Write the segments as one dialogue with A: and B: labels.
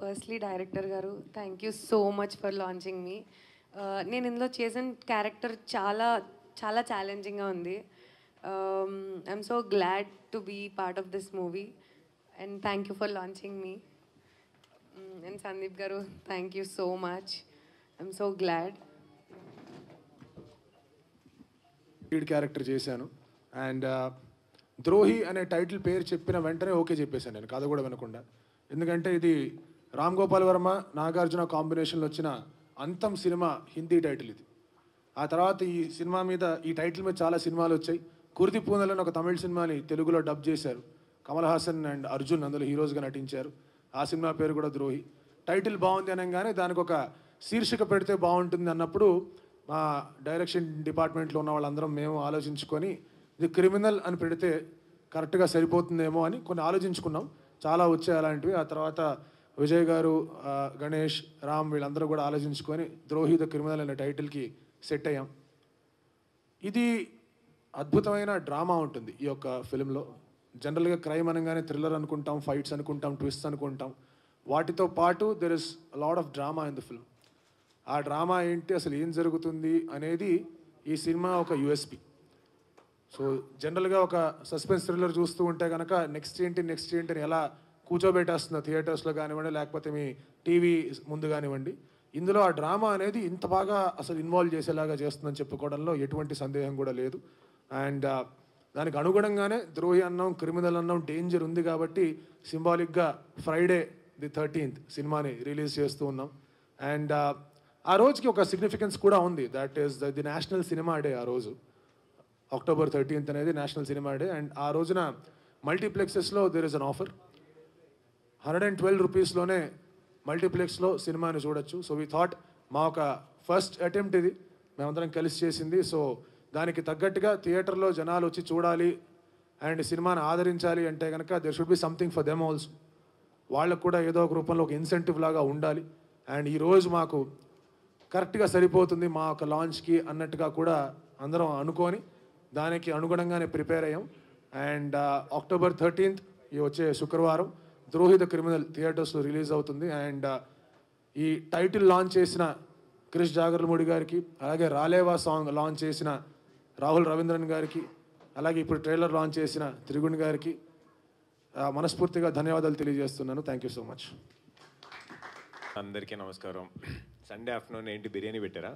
A: Firstly director garu thank you so much for launching me నేను ఇందులో చేసిన క్యారెక్టర్ చాలా చాలా ఛాలెంజింగ్గా ఉంది I'm so glad to be part of this movie and thank you for launching me and Sandeep garu thank you so much I'm so glad
B: lead character చేశాను and Drohi అనే title పేరు చెప్పిన వెంటనే ఓకే చెప్పేశాను నేను కథ కూడా వినకుండా ఎందుకంటే ఇది రామ్ గోపాల్ వర్మ నాగార్జున కాంబినేషన్లో వచ్చిన అంతం సినిమా హిందీ టైటిల్ ఇది ఆ తర్వాత ఈ సినిమా మీద ఈ టైటిల్ మీద చాలా సినిమాలు వచ్చాయి కుర్ది పూనెలని ఒక తమిళ సినిమాని తెలుగులో డబ్ చేశారు కమల్ హాసన్ అండ్ అర్జున్ అందులో హీరోస్గా నటించారు ఆ సినిమా పేరు కూడా ద్రోహి టైటిల్ బాగుంది అనగానే దానికి ఒక శీర్షిక పెడితే బాగుంటుంది అన్నప్పుడు మా డైరెక్షన్ డిపార్ట్మెంట్లో ఉన్న వాళ్ళందరం మేము ఆలోచించుకొని ఇది క్రిమినల్ అని పెడితే కరెక్ట్గా సరిపోతుందేమో అని కొన్ని ఆలోచించుకున్నాం చాలా వచ్చాయి అలాంటివి ఆ తర్వాత విజయ్ గారు ఆ, గణేష్ రామ్ వీళ్ళందరూ కూడా ఆలోచించుకొని ద్రోహి ద క్రిమినల్ అనే టైటిల్కి సెట్ అయ్యాం ఇది అద్భుతమైన డ్రామా ఉంటుంది ఈ యొక్క ఫిలింలో జనరల్గా క్రైమ్ అనగానే థ్రిల్లర్ అనుకుంటాం ఫైట్స్ అనుకుంటాం ట్విస్ట్ అనుకుంటాం వాటితో పాటు there is lot of drama in the film ఆ డ్రామా ఏంటి అసలు ఏం జరుగుతుంది అనేది ఈ సినిమా ఒక యుఎస్పి సో జనరల్గా ఒక సస్పెన్స్ థ్రిల్లర్ చూస్తూ ఉంటే కనుక నెక్స్ట్ ఏంటి నెక్స్ట్ ఏంటి అని ఎలా కూర్చోబెట్టేస్తుందో థియేటర్స్లో కానివ్వండి లేకపోతే మీ టీవీ ముందు కానివ్వండి ఇందులో ఆ డ్రామా అనేది ఇంత బాగా అసలు ఇన్వాల్వ్ చేసేలాగా చేస్తుందని చెప్పుకోవడంలో ఎటువంటి సందేహం కూడా లేదు అండ్ దానికి అనుగుణంగానే ద్రోహి అన్నం క్రిమినల్ అన్నం డేంజర్ ఉంది కాబట్టి సింబాలిక్గా ఫ్రైడే ది థర్టీన్త్ సినిమాని రిలీజ్ చేస్తూ ఉన్నాం అండ్ ఆ రోజుకి ఒక సిగ్నిఫికెన్స్ కూడా ఉంది that is the national cinema day ఆ రోజు అక్టోబర్ థర్టీన్త్ అనేది నేషనల్ సినిమా డే అండ్ ఆ రోజున మల్టీప్లెక్సెస్లో there is an offer hundred and twelve రూపీస్లోనే మల్టీప్లెక్స్లో సినిమాని చూడొచ్చు సో వీ థాట్ మా ఒక ఫస్ట్ అటెంప్ట్ ఇది మేమందరం కలిసి చేసింది సో దానికి తగ్గట్టుగా థియేటర్లో జనాలు వచ్చి చూడాలి అండ్ సినిమాని ఆదరించాలి అంటే కనుక there should be something for them also వాళ్ళకు కూడా ఏదో ఒక రూపంలో ఒక ఇన్సెంటివ్ లాగా ఉండాలి అండ్ ఈరోజు మాకు కరెక్ట్గా సరిపోతుంది మా ఒక లాంచ్కి అన్నట్టుగా కూడా అందరం అనుకొని దానికి అనుగుణంగానే ప్రిపేర్ అయ్యాం అండ్ అక్టోబర్ థర్టీన్త్ ఈ వచ్చే శుక్రవారం ద్రోహి ద క్రిమినల్ థియేటర్స్లో రిలీజ్ అవుతుంది అండ్ ఈ టైటిల్ లాంచ్ చేసిన క్రిష్ జాగర్లమూడి గారికి అలాగే రాలేవా సాంగ్ లాంచ్ చేసిన రాహుల్ రవీంద్రన్ గారికి అలాగే ఇప్పుడు ట్రైలర్ లాంచ్ చేసిన త్రిగుణ్ గారికి ఆ, మనస్ఫూర్తిగా ధన్యవాదాలు తెలియజేస్తున్నాను థ్యాంక్ యూ సో మచ్
C: అందరికీ నమస్కారం సండే ఆఫ్టర్నూన్ ఏంటి బిర్యానీ పెట్టారా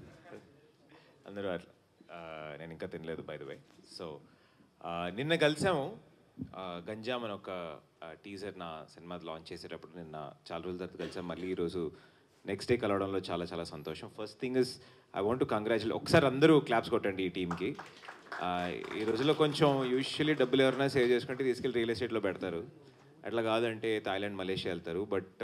C: అందరూ అట్లా ఆ, నేను ఇంకా తినలేదు బై ద వై సో నిన్న కలిసాము ఆ, గంజాం అని ఒక టీజర్ నా సినిమా లాంచ్ చేసేటప్పుడు నిన్న చాలా రోజుల తర్వాత కలిసాం మళ్ళీ ఈరోజు నెక్స్ట్ డే కలవడంలో చాలా చాలా సంతోషం first thing is I want to congratulate ఒకసారి అందరూ క్లాప్స్ కొట్టండి ఈ టీంకి ఈ రోజుల్లో కొంచెం యూజువల్లీ డబ్బులు ఎవరైనా సేవ్ చేసుకుంటే తీసుకెళ్ళి రియల్ ఎస్టేట్లో పెడతారు అట్లా కాదంటే థాయిలాండ్ మలేషియా వెళ్తారు బట్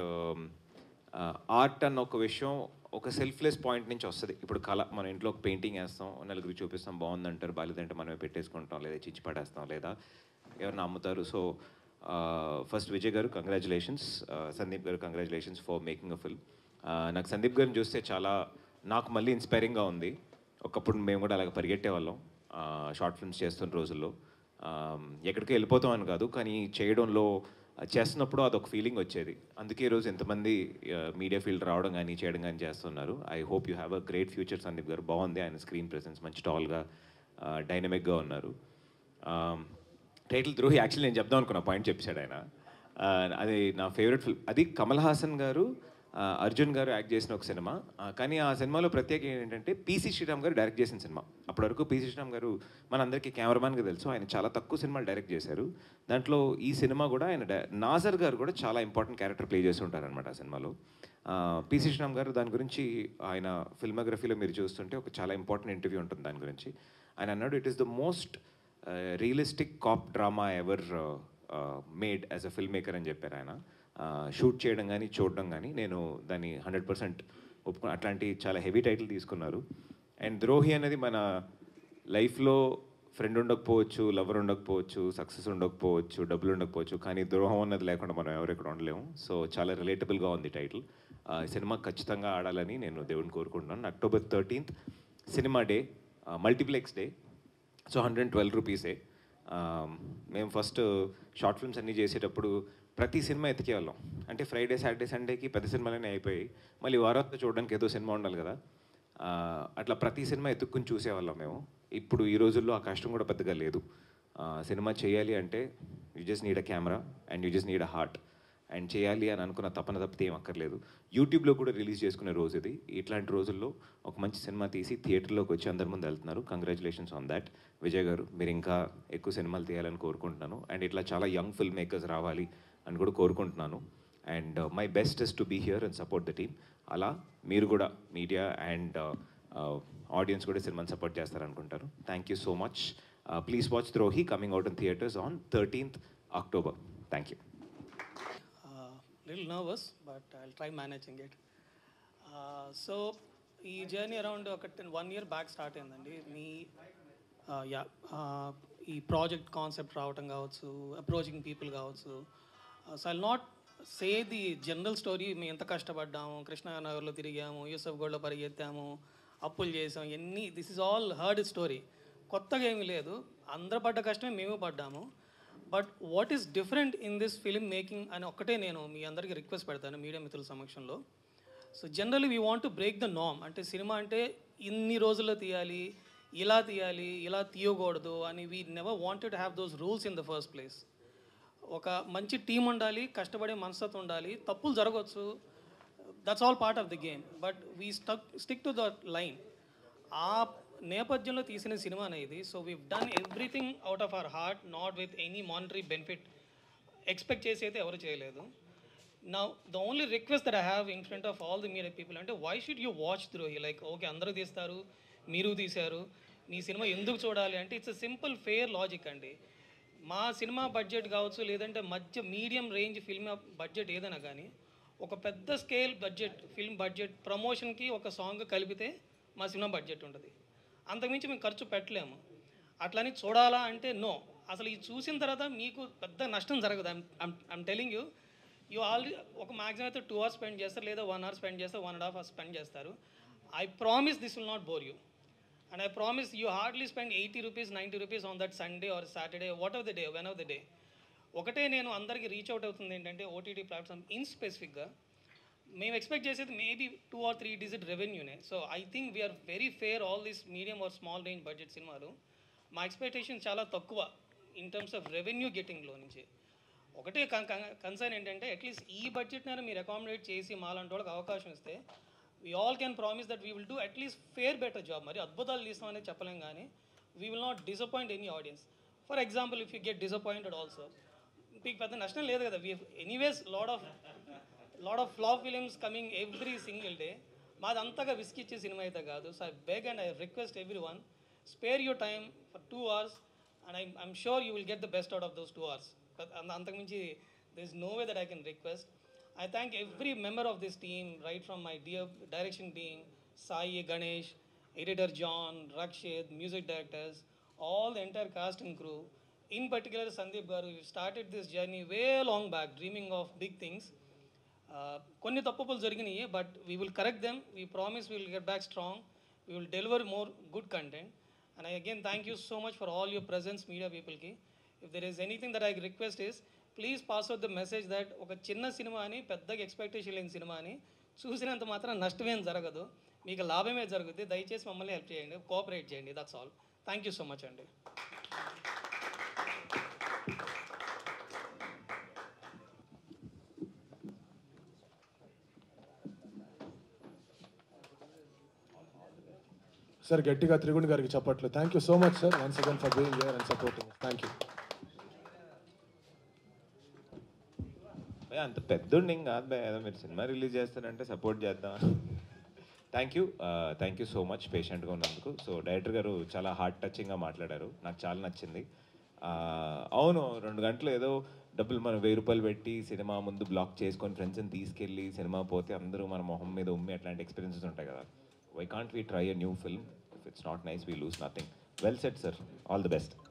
C: ఆర్ట్ అన్న ఒక విషయం ఒక సెల్ఫ్లెస్ పాయింట్ నుంచి వస్తుంది ఇప్పుడు కళ మన ఇంట్లో ఒక పెయింటింగ్ వేస్తాం నలుగురికి చూపిస్తాం బాగుందంటారు బాగాలేదంటే మనమే పెట్టేసుకుంటాం లేదా చిచ్చి పడేస్తాం లేదా ఎవరిని అమ్ముతారు సో ఫస్ట్ విజయ్ గారు congratulations Sandeep garu congratulations for making a film నాకు సందీప్ గారిని చూస్తే చాలా నాకు మళ్ళీ ఇన్స్పైరింగ్గా ఉంది ఒకప్పుడు మేము కూడా అలాగ పరిగెట్టేవాళ్ళం షార్ట్ ఫిల్మ్స్ చేస్తున్న రోజుల్లో ఆమ్, ఎక్కడికి వెళ్ళిపోతాం అని కాదు కానీ చేయడంలో ఆ, చేస్తున్నప్పుడు అదొక ఫీలింగ్ వచ్చేది అందుకే ఈరోజు ఎంతమంది మీడియా ఫీల్డ్ రావడం కానీ చేయడం కానీ చేస్తున్నారు I hope you have a great future Sandeep garu బాగుంది ఆయన స్క్రీన్ ప్రెసెన్స్ మంచి టాల్గా డైనమిక్గా ఉన్నారు టైటిల్ ద్రోహి యాక్చువల్లీ నేను చెప్దాం అనుకున్న పాయింట్ చెప్పాడు ఆయన ఆ, అది నా ఫేవరెట్ ఫిల్మ్ అది కమల్ హాసన్ గారు ఆ, అర్జున్ గారు యాక్ట్ చేసిన ఒక సినిమా ఆ, కానీ ఆ సినిమాలో ప్రత్యేకం ఏంటంటే పీసీ శ్రీరామ్ గారు డైరెక్ట్ చేసిన సినిమా అప్పటి వరకు పీసీ శ్రీరామ్ గారు మనందరికీ కెమెరామ్యాన్గా తెలుసు ఆయన చాలా తక్కువ సినిమాలు డైరెక్ట్ చేశారు దాంట్లో ఈ సినిమా కూడా ఆయన డై- నాజర్ గారు కూడా చాలా ఇంపార్టెంట్ క్యారెక్టర్ ప్లే చేసి ఉంటారనమాట ఆ సినిమాలో పీసీ శ్రీరామ్ గారు దాని గురించి ఆయన ఫిల్మోగ్రఫీలో మీరు చూస్తుంటే ఒక చాలా ఇంపార్టెంట్ ఇంటర్వ్యూ ఉంటుంది దాని గురించి ఆయన అన్నాడు it is the most realistic cop drama ever made as a film maker అని చెప్పారు ఆయన షూట్ చేయడం కానీ చూడడం కానీ నేను దాన్ని హండ్రెడ్ పర్సెంట్ ఒప్పుకు అట్లాంటి చాలా హెవీ టైటిల్ తీసుకున్నారు అండ్ ద్రోహి అనేది మన లైఫ్లో ఫ్రెండ్ ఉండకపోవచ్చు లవర్ ఉండకపోవచ్చు సక్సెస్ ఉండకపోవచ్చు డబ్బులు ఉండకపోవచ్చు కానీ ద్రోహం అన్నది లేకుండా మనం ఎవరు ఇక్కడ ఉండలేము సో చాలా రిలేటబుల్గా ఉంది టైటిల్ ఈ సినిమా ఖచ్చితంగా ఆడాలని నేను దేవుడిని కోరుకుంటున్నాను October thirteenth cinema day multiplex day so hundred and twelve రూపీసే మేము ఫస్ట్ షార్ట్ ఫిల్మ్స్ అన్నీ చేసేటప్పుడు ప్రతి సినిమా ఎతికేవాళ్ళం అంటే ఫ్రైడే సాటర్డే సండేకి పెద్ద సినిమాలనే అయిపోయి మళ్ళీ వారంతో చూడడానికి ఏదో సినిమా ఉండాలి కదా ఆ, అట్లా ప్రతి సినిమా ఎత్తుక్కుని చూసేవాళ్ళం మేము ఇప్పుడు ఈ రోజుల్లో ఆ కష్టం కూడా పెద్దగా లేదు ఆ, సినిమా చేయాలి అంటే you just need a camera and you just need a heart and చేయాలి అని అనుకున్న తపన తప్పితే ఏం అక్కర్లేదు యూట్యూబ్లో కూడా రిలీజ్ చేసుకునే రోజు ఇది ఇట్లాంటి రోజుల్లో ఒక మంచి సినిమా తీసి థియేటర్లోకి వచ్చి అందరి ముందు వెళ్తున్నారు కంగ్రాచులేషన్స్ ఆన్ దాట్ విజయ్ గారు మీరు ఇంకా ఎక్కువ సినిమాలు తీయాలని కోరుకుంటున్నాను అండ్ ఇట్లా చాలా యంగ్ ఫిల్మ్ మేకర్స్ రావాలి అని కూడా కోరుకుంటున్నాను and my best is to be here and support the team అలా మీరు కూడా మీడియా అండ్ ఆడియన్స్ కూడా సినిమాని సపోర్ట్ చేస్తారనుకుంటారు thank you so much please watch Drohi coming out in theatres on thirteenth October thank you
D: uh, little nervous, but I'll try managing it. Uh, so ఈ journey around ఒక ten one year back start అయిందండి మీ యా ఈ project concept రావటం కావచ్చు approaching people కావచ్చు so I not say the general story మేము ఎంత కష్టపడ్డాము కృష్ణానగర్లో తిరిగాము యూసఫ్ గోడ్లో పరిగెత్తాము అప్పులు చేసాం ఎన్ని this is all heard story కొత్తగా ఏమీ లేదు అందరు పడ్డ కష్టమే మేము పడ్డాము but what is different in this film making అని ఒక్కటే నేను మీ అందరికీ రిక్వెస్ట్ పెడతాను మీడియా మిత్రుల సమక్షంలో so generally we want to break the నామ్ అంటే సినిమా అంటే ఇన్ని రోజుల్లో తీయాలి ఇలా తీయాలి ఇలా తీయకూడదు అని we never wanted have those rules in the first place ఒక మంచి టీం ఉండాలి కష్టపడే మనస్తత్వం ఉండాలి తప్పులు జరగవచ్చు that's all part of the game but we stuck stick to the line ఆ నేపథ్యంలో తీసిన సినిమా అనేది so we done everything out of our heart not with any monetary benefit expect చేసి అయితే ఎవరు చేయలేదు నా the only request that I have in front of all the media people అంటే why should you watch through like okay అందరూ తీస్తారు మీరు తీశారు మీ సినిమా ఎందుకు చూడాలి అంటే it's a simple fair logic అండి మా సినిమా బడ్జెట్ కావచ్చు లేదంటే మధ్య మీడియం రేంజ్ ఫిల్మ్ బడ్జెట్ ఏదైనా కానీ ఒక పెద్ద స్కేల్ బడ్జెట్ ఫిల్మ్ బడ్జెట్ ప్రమోషన్కి ఒక సాంగ్ కలిపితే మా సినిమా బడ్జెట్ ఉంటుంది అంతకుమించి మేము ఖర్చు పెట్టలేము అట్లని చూడాలా అంటే నో అసలు ఇది చూసిన తర్వాత మీకు పెద్ద నష్టం జరగదు I'm telling you you already ఒక మ్యాక్సిమం అయితే టూ అవర్స్ స్పెండ్ చేస్తారు లేదా వన్ అవర్ స్పెండ్ చేస్తారు one and half hours spend చేస్తారు I promise this will not bore you and I promise you hardly spend eighty rupees ninety rupees on that Sunday or Saturday what of the day when of the day ఒకటే నేను అందరికీ reach out అవుతుంది ఏంటంటే OTT platform in స్పెసిఫిక్గా మేము expect చేసేది maybe two or three digit రెవెన్యూనే so I think we are very fair all this medium or small range budget సినిమాలు మా ఎక్స్పెక్టేషన్ చాలా తక్కువ ఇన్ టర్మ్స్ ఆఫ్ రెవెన్యూ గెటింగ్లో నుంచి ఒకటే కన్సర్న్ ఏంటంటే అట్లీస్ట్ ఈ బడ్జెట్నైనా మీరు అకామిడేట్ చేసి మాలాంటి వాళ్ళకి అవకాశం ఇస్తే we all can promise that we will do at least fair better job మరి అద్భుతాలు తీస్తాం అనేది చెప్పలేం కానీ we will not disappoint any audience for example if you get disappointed also మీకు పెద్ద నష్టం లేదు కదా we anyways lot of lot of flop films coming every single day మాది అంతగా విసికిచ్చే సినిమా అయితే కాదు so I beg and I request everyone spare your time for two hours and I I'm sure you will get the best out of those two hours అంతకుమించి this is no way that I can request I thank every member of this team, right from my dear direction team, Sai, Ganesh, editor John, Rakshit, music directors, all the entire cast and crew. In particular, Sandeep Garu, we started this journey way long back, dreaming of big things. Uh, కొన్ని తప్పులు జరిగినాయి but we will correct them we promise will get back strong we will deliver more good content and I again thank you so much for all your presence media పీపుల్కి if there is anything that I request is please pass out the message that ఒక చిన్న cinema అని పెద్దగా expectation లేని cinema అని చూసినంత మాత్రం నష్టమేం జరగదు మీకు లాభమే జరుగుతుంది దయచేసి మమ్మల్ని హెల్ప్ చేయండి కోఆపరేట్ చేయండి that's all thank you so much అండి
B: సార్ గట్టిగా త్రిగుణ్ గారికి చెప్పట్లు thank you so much sir once again for being here and supporting thank you
C: భయ్యా, అంత పెద్దోడిని ఏం కాదు భయ్యా. ఏదో మీరు సినిమా రిలీజ్ చేస్తారంటే సపోర్ట్ చేద్దాం thank you thank you so much పేషెంట్గా ఉన్నందుకు సో డైరెక్టర్ గారు చాలా హార్ట్ టచింగ్గా మాట్లాడారు నాకు చాలా నచ్చింది ఆ, అవును రెండు గంటలు ఏదో డబ్బులు మనం వెయ్యి రూపాయలు పెట్టి సినిమా ముందు బ్లాక్ చేసుకొని ఫ్రెండ్స్ని తీసుకెళ్ళి సినిమా పోతే అందరూ మన మొహం మీద ఉమ్మి అట్లాంటి ఎక్స్పీరియన్సెస్ ఉంటాయి కదా why can't we try a new film if it's not nice we lose nothing well said sir all the best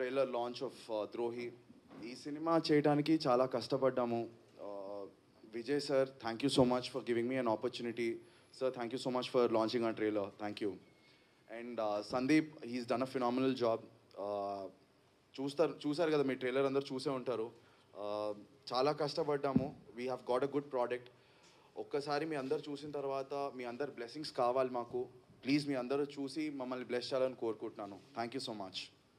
E: trailer launch of Drohi ఈ సినిమా చేయడానికి చాలా కష్టపడ్డాము Uh, Vijay sir thank you so much for giving me an opportunity sir thank you so much for launching ఆ trailer thank you and Sandeep he's done a phenomenal job చూస్తారు చూసారు కదా మీ trailer అందరు చూసే ఉంటారు Uh, చాలా కష్టపడ్డాము we have got a good product ఒక్కసారి మీ అందరు చూసిన తర్వాత మీ అందరు బ్లెస్సింగ్స్ కావాలి మాకు ప్లీజ్ మీ అందరూ చూసి మమ్మల్ని బ్లెస్ చేయాలని కోరుకుంటున్నాను thank you so much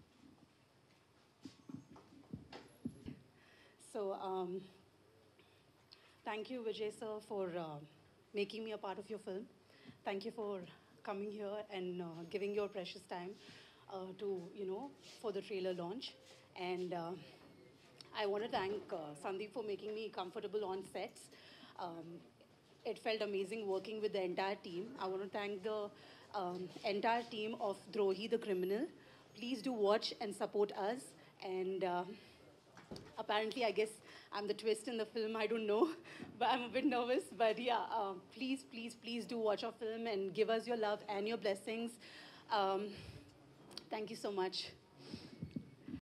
F: So, um, thank you, Vijay sir, for uh, making me a part of your film. Thank you for coming here and uh, giving your precious time uh, to, you know, for the trailer launch. And uh, I want to thank uh, Sandeep for making me comfortable on sets. Um, it felt amazing working with the entire team. I want to thank the um, entire team of Drohi the Criminal. Please do watch and support us. And uh, apparently, I guess I'm the twist in the film. I don't know, but I'm a bit nervous. But yeah, uh, please, please, please do watch our film and give us your love and your blessings. Um, thank you so much.